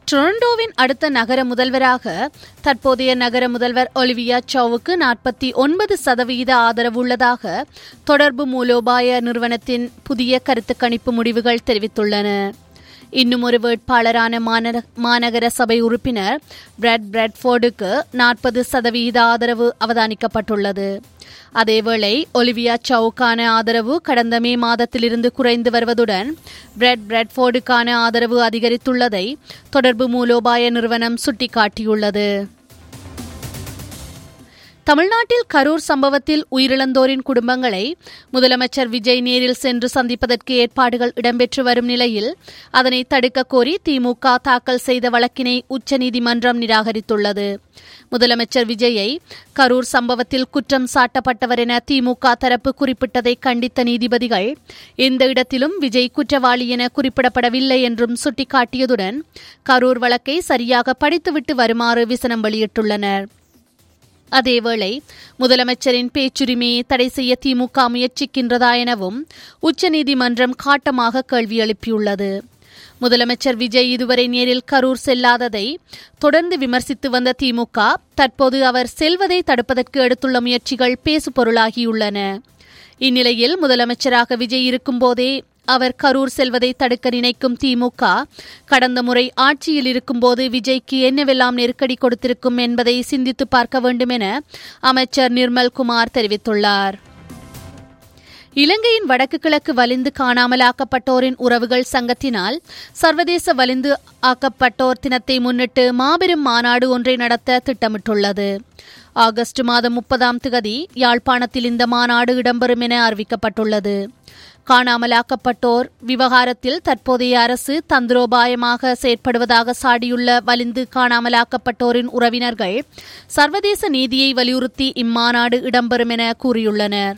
டொரண்டோவின் அடுத்த நகர முதல்வராக தற்போதைய நகர முதல்வர் ஒலிவியா சவுக்கு நாற்பத்தி ஒன்பது சதவீத ஆதரவு உள்ளதாக தொடர்பு மூலோபாய நிறுவனத்தின் புதிய கருத்து கணிப்பு முடிவுகள் தெரிவித்துள்ளன இன்னும் ஒரு வேட்பாளரான மாநர- மாநகர சபை உறுப்பினர் பிரெட் பிரெட்ஃபோர்டுக்கு நாற்பது சதவீத ஆதரவு அவதானிக்கப்பட்டுள்ளது அதேவேளை ஒலிவியா சவுக்கான ஆதரவு கடந்த மே மாதத்திலிருந்து குறைந்து வருவதுடன் பிரெட் பிரெட்ஃபோர்டுக்கான ஆதரவு அதிகரித்துள்ளதை தொடர்பு மூலோபாய நிறுவனம் சுட்டிக்காட்டியுள்ளது தமிழ்நாட்டில் கரூர் சம்பவத்தில் உயிரிழந்தோரின் குடும்பங்களை முதலமைச்சர் விஜய் நேரில் சென்று சந்திப்பதற்கு ஏற்பாடுகள் இடம்பெற்று வரும் நிலையில் அதனை தடுக்க கோரி திமுக தாக்கல் செய்த வழக்கினை உச்சநீதிமன்றம் நிராகரித்துள்ளது முதலமைச்சர் விஜயை கரூர் சம்பவத்தில் குற்றம் சாட்டப்பட்டவர் என திமுக தரப்பு குறிப்பிட்டதை கண்டித்த நீதிபதிகள் எந்த இடத்திலும் விஜய் குற்றவாளி என குறிப்பிடப்படவில்லை என்றும் சுட்டிக்காட்டியதுடன் கரூர் வழக்கை சரியாக படித்துவிட்டு வருமாறு விசனம் வெளியிட்டுள்ளனர் அதேவேளை முதலமைச்சரின் பேச்சுரிமையை தடை செய்ய திமுக முயற்சிக்கின்றதா எனவும் உச்சநீதிமன்றம் காட்டமாக கேள்வி எழுப்பியுள்ளது முதலமைச்சர் விஜய் இதுவரை நேரில் கரூர் செல்லாததை தொடர்ந்து விமர்சித்து வந்த திமுக தற்போது அவர் செல்வதை தடுப்பதற்கு எடுத்துள்ள முயற்சிகள் பேசுபொருளாகியுள்ளன இந்நிலையில் முதலமைச்சராக விஜய் இருக்கும்போதே அவர் கரூர் செல்வதை தடுக்க நினைக்கும் திமுக கடந்த முறை ஆட்சியில் இருக்கும்போது விஜய்க்கு என்னவெல்லாம் நெருக்கடி கொடுத்திருக்கும் என்பதை சிந்தித்து பார்க்க வேண்டும் என அமைச்சர் நிர்மல் குமார் தெரிவித்துள்ளார் இலங்கையின் வடக்கு கிழக்கு வலிந்து காணாமலாக்கப்பட்டோரின் உறவுகள் சங்கத்தினால் சர்வதேச வலிந்து ஆக்கப்பட்டோர் தினத்தை முன்னிட்டு மாபெரும் மாநாடு ஒன்றை நடத்த திட்டமிட்டுள்ளது ஆகஸ்ட் மாதம் முப்பதாம் திகதி யாழ்ப்பாணத்தில் இந்த மாநாடு இடம்பெறும் என அறிவிக்கப்பட்டுள்ளது காணாமலாக்கப்பட்டோர் விவகாரத்தில் தற்போதைய அரசு தந்திரோபாயமாக செயற்படுவதாக சாடியுள்ள வலிந்து காணாமலாக்கப்பட்டோரின் உறவினர்கள் சர்வதேச நீதியை வலியுறுத்தி இம்மாநாடு இடம்பெறும் என கூறியுள்ளனர்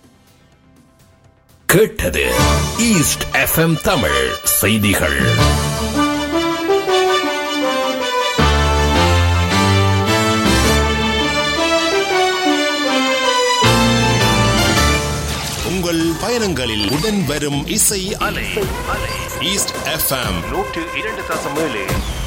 கேட்டது ஈஸ்ட் எஃப்எம் தமிழ் செய்திகள் உங்கள் பயணங்களில் உடன் வரும் இசை அலை ஈஸ்ட் எஃப்எம் நூற்று இரண்டு தசம் ஏழு